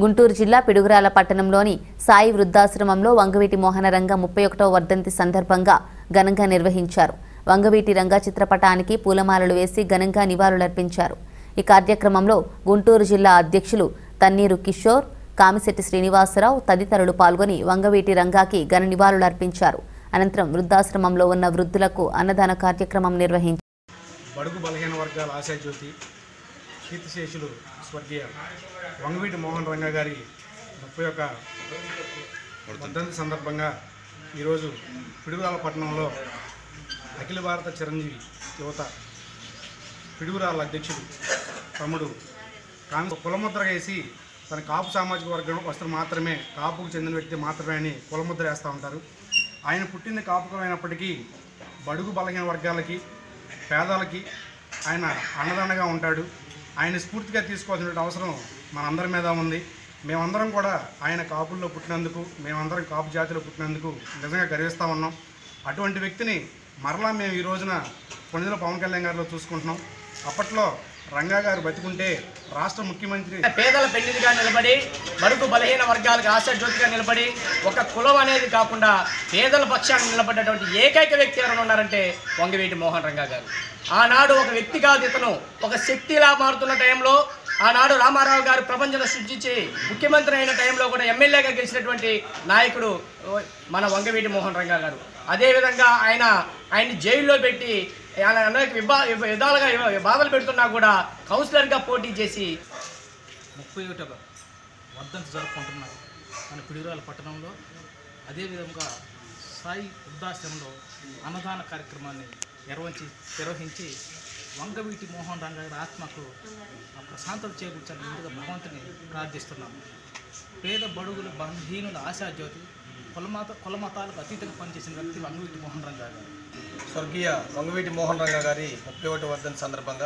గుంటూరు జిల్లా పిడుగురాల పట్టణంలోని సాయి వృద్ధాశ్రమంలో వంగవీటి మోహనరంగ ముప్పై ఒకటవ వర్ధంతి సందర్భంగా ఘనంగా నిర్వహించారు వంగవీటి రంగ చిత్రపటానికి పూలమాలలు వేసి ఘనంగా నివాళులర్పించారు ఈ కార్యక్రమంలో గుంటూరు జిల్లా అధ్యక్షులు తన్నీరు కిషోర్ కామిశెట్టి శ్రీనివాసరావు తదితరులు పాల్గొని వంగవీటి రంగాకి ఘన నివాళులర్పించారు అనంతరం వృద్ధాశ్రమంలో ఉన్న వృద్ధులకు అన్నదాన కార్యక్రమం నిర్వహించారు బడుగు బలహీన వర్గాల ఆశాజ్యోతి కీర్తిశేషులు స్వర్గీయ వంగవీటి మోహన్ రంగ గారి ముప్పై ఒక్క వర్ధంతి సందర్భంగా ఈరోజు పిడుగురాల పట్టణంలో అఖిల భారత చిరంజీవి యువత పిడుగురాల అధ్యక్షుడు తమ్ముడు కాంగ్రెస్ కులముద్ర వేసి తన కాపు సామాజిక వర్గం వస్త్రం మాత్రమే కాపుకు చెందిన వ్యక్తి మాత్రమే అని కులముద్ర వేస్తూ ఉంటారు ఆయన పుట్టింది కాపుకమైనప్పటికీ బడుగు బలహీన వర్గాలకి పేదలకి ఆయన అండదండగా ఉంటాడు ఆయన స్ఫూర్తిగా తీసుకోవాల్సిన అవసరం మనందరి మీద ఉంది మేమందరం కూడా ఆయన కాపుల్లో పుట్టినందుకు మేమందరం కాపు జాతిలో పుట్టినందుకు నిజంగా గర్విస్తూ ఉన్నాం అటువంటి వ్యక్తిని మరలా మేము ఈ రోజున కొన్నిదిన పవన్ కళ్యాణ్ గారిలో చూసుకుంటున్నాం అప్పట్లో రంగా గారు బతికుంటే రాష్ట్ర ముఖ్యమంత్రి పేదల పెళ్లిదిగా నిలబడి బడుగు బలహీన వర్గాలకు ఆశాజ్యోతిగా నిలబడి ఒక కులం అనేది కాకుండా పేదల పక్షాన్ని నిలబడ్డటువంటి ఏకైక వ్యక్తి ఎవరైనా ఉన్నారంటే వంగవీటి మోహన్ రంగా గారు ఆనాడు ఒక వ్యక్తి కాదు ఇతను ఒక శక్తిలా మారుతున్న టైంలో ఆనాడు రామారావు గారు ప్రపంచం సృష్టించి ముఖ్యమంత్రి అయిన టైంలో కూడా ఎమ్మెల్యేగా గెలిచినటువంటి నాయకుడు ఓ, మన వంగవీటి మోహన్ రంగా గారు అదేవిధంగా ఆయన ఆయన్ని జైల్లో పెట్టి ఆయన అనేక విభా విధాలుగా బాధలు పెడుతున్నా కూడా కౌన్సిలర్గా పోటీ చేసి ముప్పై ఒకటవ వర్ధంతి జరుపుకుంటున్నారు మన పిడుగురాల పట్టణంలో అదేవిధంగా సాయి వృద్ధాశ్రమంలో అన్నదాన కార్యక్రమాన్ని నిర్వహించి నిర్వహించి వంగవీటి మోహన్ రంగ గారి ఆత్మకు ఆ ప్రశాంతత చేకూర్చాలని ముందుగా భగవంతుని ప్రార్థిస్తున్నాము పేద బడుగుల బలహీనుల ఆశాజ్యోతి కులమత కులమతాలకు అతీతంగా పనిచేసిన వ్యక్తి వంగవీటి మోహన్ రంగ గారు స్వర్గీయ వంగవీటి మోహన్ రంగ గారి ముప్పై ఒకటి వర్ధంతి సందర్భంగా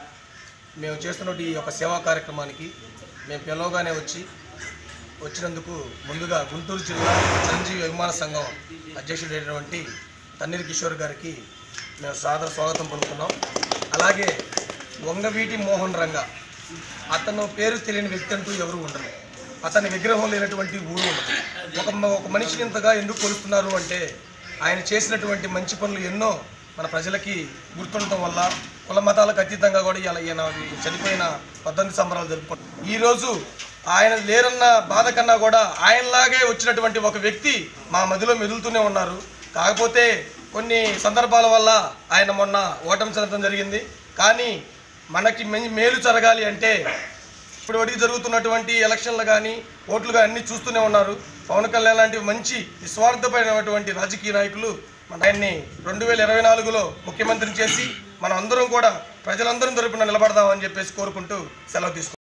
మేము చేస్తున్నటువంటి ఈ యొక్క సేవా కార్యక్రమానికి మేము పిలవగానే వచ్చి వచ్చినందుకు ముందుగా గుంటూరు జిల్లా చిరంజీవి అభిమాన సంఘం అధ్యక్షుడైనటువంటి తన్నీరు కిషోర్ గారికి మేము సాదర స్వాగతం పలుకుతున్నాం అలాగే వంగవీటి మోహన్ రంగ అతను పేరు తెలియని వ్యక్తి అంటూ ఎవరు ఉండరు అతని విగ్రహం లేనటువంటి ఊరు ఉండదు ఒక మ- ఒక మనిషిని ఇంతగా ఎందుకు కొలుస్తున్నారు అంటే ఆయన చేసినటువంటి మంచి పనులు ఎన్నో మన ప్రజలకి గుర్తుండటం వల్ల కుల మతాలకు అతీతంగా కూడా ఇలా ఈయన చనిపోయిన పద్దెనిమిది సంబరాలు జరుపుకుంటాం ఈరోజు ఆయన లేరన్న బాధ కన్నా కూడా ఆయనలాగే వచ్చినటువంటి ఒక వ్యక్తి మా మదిలో మెదులుతూనే ఉన్నారు కాకపోతే కొన్ని సందర్భాల వల్ల ఆయన మొన్న ఓటమి చెందడం జరిగింది కానీ మనకి మె- మేలు జరగాలి అంటే ఇప్పుడు వరకు జరుగుతున్నటువంటి ఎలక్షన్లు కానీ ఓట్లు కానీ అన్ని చూస్తూనే ఉన్నారు పవన్ కళ్యాణ్ లాంటి మంచి నిస్వార్థమైనటువంటి రాజకీయ నాయకులు మన ఆయన్ని రెండు వేల ఇరవై నాలుగులో ముఖ్యమంత్రిని చేసి మనం అందరం కూడా ప్రజలందరం తరపున నిలబడదామని చెప్పేసి కోరుకుంటూ సెలవు తీసుకుంటాం